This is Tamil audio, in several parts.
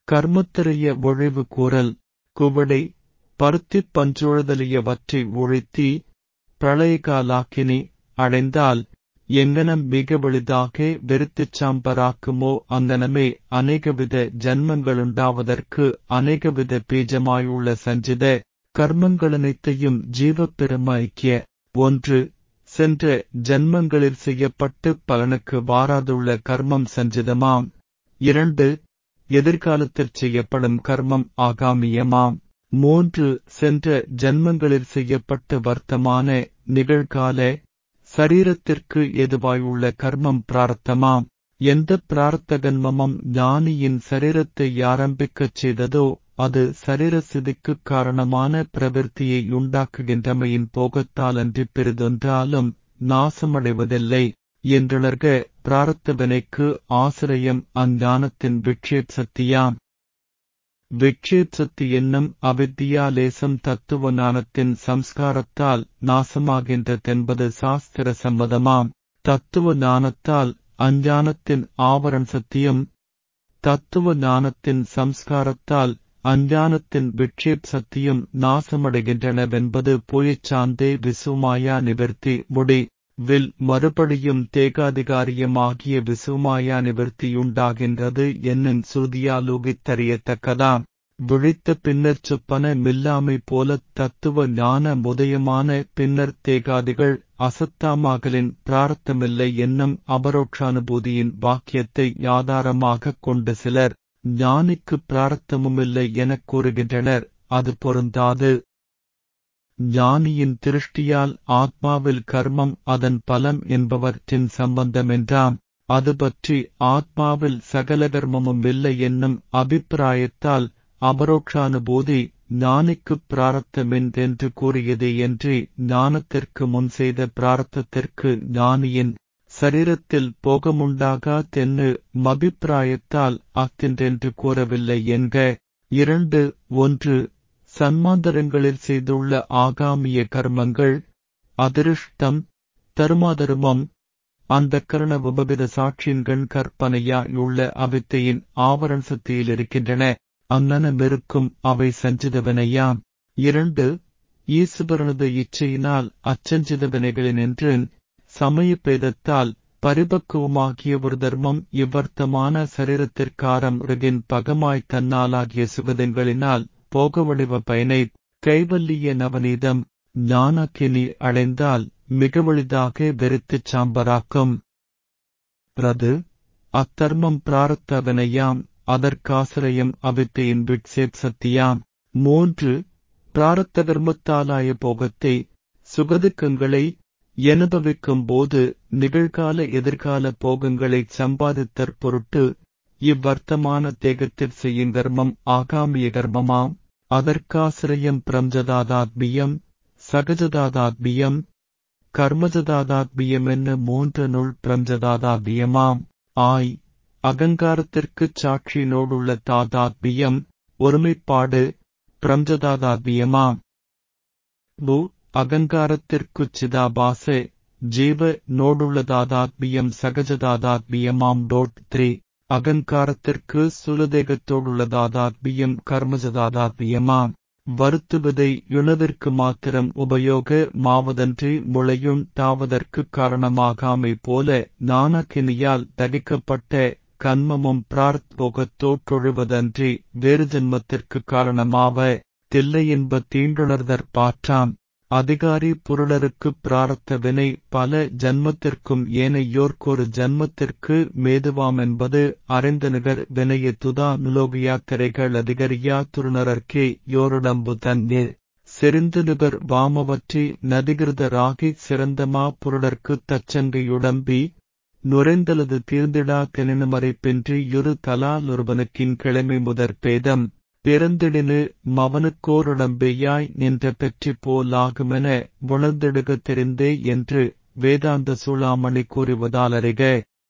கர்மத்திரைய ஒழிவு கூறல் குவடை பருத்திப் பஞ்சுழுதலியவற்றை ஒழித்தி பிரளயகாலாக்கினி அடைந்தால் எங்கனம் மிக எளிதாக வெறுத்துச் சாம்பராக்குமோ அங்கனமே அநேகவித ஜன்மங்களுண்டாவதற்கு அநேகவித பீஜமாயுள்ள சஞ்சித கர்மங்களனைத்தையும் ஜீவப்பெரும ஐக்கிய ஒன்று சென்ற ஜன்மங்களில் செய்யப்பட்டு பலனுக்கு வாராதுள்ள கர்மம் சஞ்சிதமாம் இரண்டு எதிர்காலத்தில் செய்யப்படும் கர்மம் ஆகாமியமாம் மூன்று சென்ற ஜன்மங்களில் செய்யப்பட்ட வர்த்தமான நிகழ்கால சரீரத்திற்கு எதுவாயுள்ள கர்மம் பிரார்த்தமாம் எந்த பிரார்த்த கன்மமும் ஞானியின் சரீரத்தை ஆரம்பிக்கச் செய்ததோ அது சரீர சிதிக்குக் காரணமான பிரவிற்த்தியை உண்டாக்குகின்றமையின் போகத்தால் அன்றி பெரிதொன்றாலும் நாசமடைவதில்லை என்றுணர்க பிராரத்த வினைக்கு ஆசிரியம் அஞ்ஞானத்தின் விக்ஷேப் சக்தியாம் விக்ஷேப் சக்தி என்னும் அவித்தியாலேசம் தத்துவ ஞானத்தின் சம்ஸ்காரத்தால் நாசமாகின்றதென்பது சாஸ்திர சம்மதமாம் தத்துவ ஞானத்தால் அஞ்ஞானத்தின் ஆவரண் சத்தியம் தத்துவ ஞானத்தின் சம்ஸ்காரத்தால் அஞ்ஞானத்தின் விக்ஷேப் சக்தியும் நாசமடைகின்றனவென்பது பொய்ச்சாந்தே விசுமாயா நிவர்த்தி முடி வில் மறுபடியும் தேகாதிகாரியமாகிய விசுமாயா நிவர்த்தியுண்டாகின்றது என்னும் சுருதியாலூகித்தறியத்தக்கதாம் விழித்த பின்னர் சுப்பன மில்லாமை போல தத்துவ ஞான முதயமான பின்னர் தேகாதிகள் அசத்தாமாகலின் பிரார்த்தமில்லை என்னும் அபரோக்ஷானுபூதியின் வாக்கியத்தை ஆதாரமாகக் கொண்டு சிலர் ஞானிக்கு பிரார்த்தமுமில்லை எனக் கூறுகின்றனர் அது பொருந்தாது ஞானியின் திருஷ்டியால் ஆத்மாவில் கர்மம் அதன் பலம் என்பவற்றின் சம்பந்தமென்றாம் அது பற்றி ஆத்மாவில் சகல கர்மமும் இல்லை என்னும் அபிப்பிராயத்தால் அபரோக்ஷானுபூதி ஞானிக்குப் பிராரத்தமென்றென்று கூறியதே என்று ஞானத்திற்கு முன் செய்த பிராரத்தத்திற்கு ஞானியின் சரீரத்தில் போகமுண்டாகா தென்னு மபிப்பிராயத்தால் அத்தின்றென்று கூறவில்லை என்க இரண்டு ஒன்று சன்மாந்தரங்களில் செய்துள்ள ஆகாமிய கர்மங்கள் அதிருஷ்டம் தருமாதருமம் அந்த கரண உபவித சாட்சியன்கண் கற்பனையாயுள்ள அவித்தையின் ஆவரண சக்தியில் இருக்கின்றன அங்கனமிருக்கும் அவை சஞ்சிதவனையாம் இரண்டு ஈசுபரனது இச்சையினால் அச்சஞ்சித வினைகளினின்று சமய பேதத்தால் பரிபக்குவமாகிய ஒரு தர்மம் இவ்வர்த்தமான சரீரத்திற்காரம் ருகின் பகமாய் தன்னாலாகிய சுகதங்களினால் போகவடிவ பயனை கைவல்லிய நவநீதம் ஞானக்கினி அடைந்தால் மிக எளிதாக வெறுத்துச் சாம்பராக்கும் பிரது அத்தர்மம் பிராரத்தவனையாம் அதற்காசிரியம் அவித்தையின் விட்சேப் சத்தியாம் மூன்று பிராரத்த கர்மத்தாலாய போகத்தை சுகதுக்கங்களை அனுபவிக்கும் போது நிகழ்கால எதிர்கால போகங்களைச் சம்பாதித்தற் பொருட்டு இவ்வர்த்தமான தேகத்தில் செய்யும் கர்மம் ஆகாமிய கர்மமாம் அதற்காசிரியம் பிரம்ஜதாதாத்மியம் சகஜதாதாத்மியம் கர்மஜதாதாத்மியம் என்ன மூன்று நுள் பிரம்ஜதாதாத்மியமாம் ஆய் அகங்காரத்திற்குச் சாட்சியினோடுள்ள தாதாத்மியம் ஒருமைப்பாடு பிரம்ஜதாதாத்மியமாம் பு அகங்காரத்திற்குச் சிதாபாச ஜீவ நோடுள்ளதாதாத்மியம் சகஜதாதாத்மியமாம் டோட் த்ரீ அகங்காரத்திற்கு சுலதேகத்தோடுள்ளதாதாத்மியம் கர்மஜதாதாத்மியமாம் வருத்துவதை யுணவிற்கு மாத்திரம் உபயோக மாவதன்றி முளையுண் தாவதற்குக் காரணமாகாமை போல நாணக்கினியால் தடிக்கப்பட்ட கன்மமும் பிரார்த்தோகத்தோற்றொழுவதன்றி வேறு ஜன்மத்திற்குக் காரணமாவ தில்லை என்ப தீண்டுணர்தற்பாற்றாம் அதிகாரி புருளருக்குப் பிராரத்த வினை பல ஜன்மத்திற்கும் ஏனையோர்க்கொரு ஜன்மத்திற்கு மேதுவாம் என்பது அறிந்த நிகர் வினைய துதா நுலோகியாக்கரைகள் அதிகரியா துருணரர்க்கே யோருடம்பு தன்னே செறிந்து நிபர் வாமவற்றி நதிகிருதராகி சிறந்தமா புருடர்க்குத் தச்சங்கையுடம்பி நுரைந்தலது தீர்ந்திடா தெனினுமறைப்பின்றி யுரு தலாலொருவனுக்கின் கிழமை முதற் பேதம் பிறந்திடினு மவனுக்கோருடம்பேயாய் நின்ற பெற்றி போலாகுமென உணர்ந்திடுக தெரிந்தே என்று வேதாந்த சூளாமணி கூறுவதாலறிக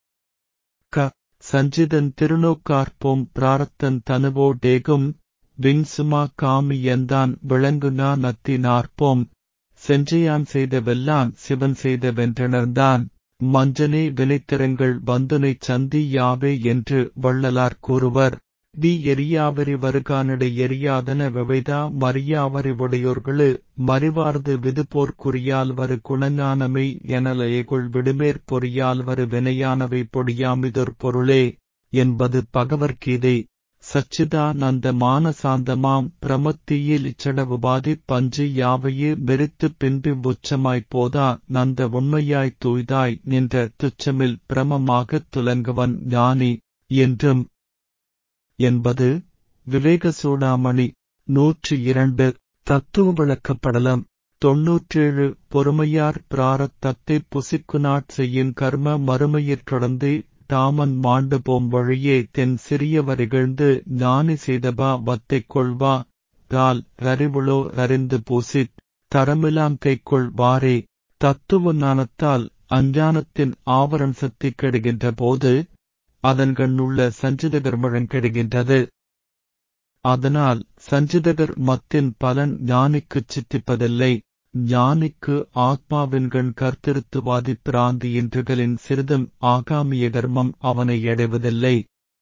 க சஞ்சிதன் திருநோக்கார்ப்போம் பிராரத்தன் தனுவோ டேகும் விங்சுமா காமி எந்தான் விளங்குனா நத்தி நாற்போம் செஞ்சையான் செய்தவெல்லான் சிவன் செய்தவென்றனர்தான் மஞ்சனே வினைத்திறங்கள் வந்துனை சந்தி யாவே என்று வள்ளலார் கூறுவர் தி எரியாவரி வருகானடை எரியாதன விவைதா மரியாவரிவுடையோர்களு மறிவார்து விதுபோர்க்குரியால்வரு குணஞானமை எனலயகுள் விடுமேற் பொறியால்வரு வினையானவை பொடியாமிதொர் பொருளே என்பது பகவர்கீதை சச்சிதானந்த மானசாந்தமாம் பிரமத்தியில் இச்சடவுபாதி பஞ்சு யாவையே வெறித்து பின்பு உச்சமாய்ப் போதா நந்த உண்மையாய் தூய்தாய் நின்ற துச்சமில் பிரமமாகத் துலங்குவன் ஞானி என்றும் என்பது விவேக சூடாமணி நூற்று இரண்டு தத்துவ விளக்கப்படலம் தொன்னூற்றேழு பொறுமையார் பிராரத்தத்தை புசிக்குநாட் செய்யும் கர்ம மறுமையிற் தொடர்ந்து தாமன் மாண்டு போம் வழியே தென் சிறியவரிகழ்ந்து ஞானி செய்தபா வத்தைக் கொள்வா கால் ரறிவுளோ ரறிந்து பூசித் தரமிலாம் கைக்கொள் வாரே தத்துவ ஞானத்தால் அஞ்ஞானத்தின் ஆவரண் சக்தி கெடுகின்ற போது அதன்கண்ணுள்ள சஞ்சிதகர் முழங்கெடுகின்றது அதனால் சஞ்சிதகர் மத்தின் பலன் ஞானிக்குச் சித்திப்பதில்லை ஞானிக்கு ஆத்மாவின்கண் கர்த்திருத்துவாதி பிராந்தி இன்றுகளின் சிறிதும் ஆகாமிய கர்மம் அவனை அடைவதில்லை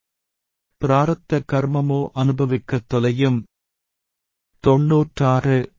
பிராரத்த கர்மமோ அனுபவிக்கத் தொலையும் தொன்னூற்றாறு